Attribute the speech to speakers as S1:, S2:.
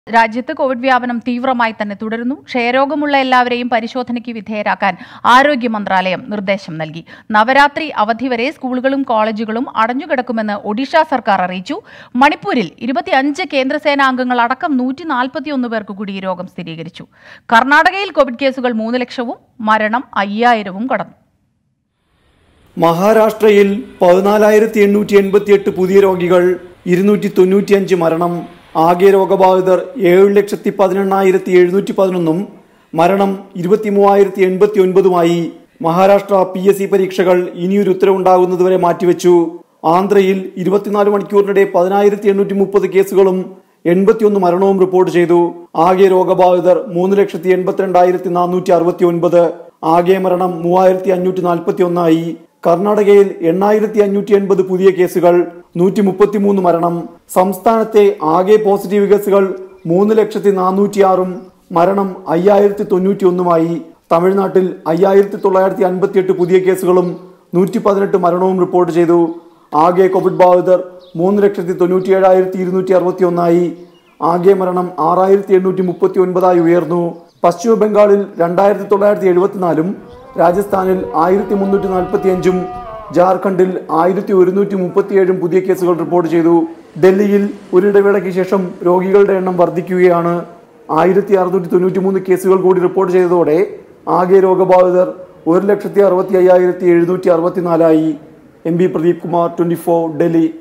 S1: രാജ്യത്ത് കോവിഡ് വ്യാപനം തീവ്രമായി തന്നെ തുടരുന്നു ക്ഷയരോഗമുള്ള എല്ലാവരെയും പരിശോധനയ്ക്ക് വിധേയരാക്കാൻ ആരോഗ്യ മന്ത്രാലയം നിർദ്ദേശം നൽകി നവരാത്രി അവധി വരെ സ്കൂളുകളും കോളേജുകളും അടഞ്ഞുകിടക്കുമെന്ന് ഒഡീഷ സർക്കാർ അറിയിച്ചു മണിപ്പൂരിൽ ഇരുപത്തിയഞ്ച് കേന്ദ്രസേനാംഗങ്ങൾ അടക്കം നൂറ്റി നാൽപ്പത്തിയൊന്ന് പേർക്ക് കൂടി ഈ രോഗം സ്ഥിരീകരിച്ചു കർണാടകയിൽ കോവിഡ് കേസുകൾ മൂന്ന് ലക്ഷവും മരണം അയ്യായിരവും കടന്നു
S2: മഹാരാഷ്ട്രയിൽ പതിനാലായിരത്തി എണ്ണൂറ്റി എൺപത്തിയെട്ട് പുതിയ രോഗികൾ ഇരുന്നൂറ്റി തൊണ്ണൂറ്റിയഞ്ച് മരണം ആകെ രോഗബാധിതർ ഏഴ് ലക്ഷത്തി പതിനെണ്ണായിരത്തി എഴുന്നൂറ്റി പതിനൊന്നും മരണം ഇരുപത്തി മൂവായിരത്തി എൺപത്തി ഒൻപതുമായി മഹാരാഷ്ട്ര പി എസ് സി പരീക്ഷകൾ ഇനിയൊരു ഉത്തരവുണ്ടാകുന്നതുവരെ മാറ്റിവെച്ചു ആന്ധ്രയിൽ ഇരുപത്തിനാല് മണിക്കൂറിനിടെ പതിനായിരത്തി എണ്ണൂറ്റി മുപ്പത് കേസുകളും എൺപത്തിയൊന്ന് മരണവും റിപ്പോർട്ട് ചെയ്തു ആകെ രോഗബാധിതർ മൂന്ന് ലക്ഷത്തി എൺപത്തിരണ്ടായിരത്തി നാനൂറ്റി അറുപത്തി ഒൻപത് ആകെ മരണം മൂവായിരത്തി അഞ്ഞൂറ്റി നാൽപ്പത്തി ഒന്നായി കർണാടകയിൽ എണ്ണായിരത്തി അഞ്ഞൂറ്റി എൺപത് പുതിയ കേസുകൾ നൂറ്റി മുപ്പത്തിമൂന്ന് മരണം സംസ്ഥാനത്തെ ആകെ പോസിറ്റീവ് കേസുകൾ മൂന്ന് ലക്ഷത്തി നാനൂറ്റിയാറും മരണം അയ്യായിരത്തി തൊണ്ണൂറ്റി ഒന്നുമായി തമിഴ്നാട്ടിൽ അയ്യായിരത്തി തൊള്ളായിരത്തി അൻപത്തിയെട്ട് പുതിയ കേസുകളും നൂറ്റി പതിനെട്ട് മരണവും റിപ്പോർട്ട് ചെയ്തു ആകെ കോവിഡ് ബാധിതർ മൂന്ന് ലക്ഷത്തി തൊണ്ണൂറ്റി ഏഴായിരത്തി ഇരുന്നൂറ്റി അറുപത്തി ഒന്നായി ആകെ മരണം ആറായിരത്തി എണ്ണൂറ്റി മുപ്പത്തി ഒൻപതായി ഉയർന്നു പശ്ചിമ ബംഗാളിൽ രണ്ടായിരത്തി തൊള്ളായിരത്തി എഴുപത്തിനാലും രാജസ്ഥാനിൽ ആയിരത്തി മുന്നൂറ്റി നാൽപ്പത്തി അഞ്ചും ജാർഖണ്ഡിൽ ആയിരത്തി ഒരുന്നൂറ്റി മുപ്പത്തിയേഴും പുതിയ കേസുകൾ റിപ്പോർട്ട് ചെയ്തു ഡൽഹിയിൽ ഒരിടവേളയ്ക്ക് ശേഷം രോഗികളുടെ എണ്ണം വർദ്ധിക്കുകയാണ് ആയിരത്തി അറുന്നൂറ്റി തൊണ്ണൂറ്റി മൂന്ന് കേസുകൾ കൂടി റിപ്പോർട്ട് ചെയ്തതോടെ ആകെ രോഗബാധിതർ ഒരു ലക്ഷത്തി അറുപത്തി അയ്യായിരത്തി എഴുന്നൂറ്റി അറുപത്തിനാലായി M P Pradeep Kumar twenty four Delhi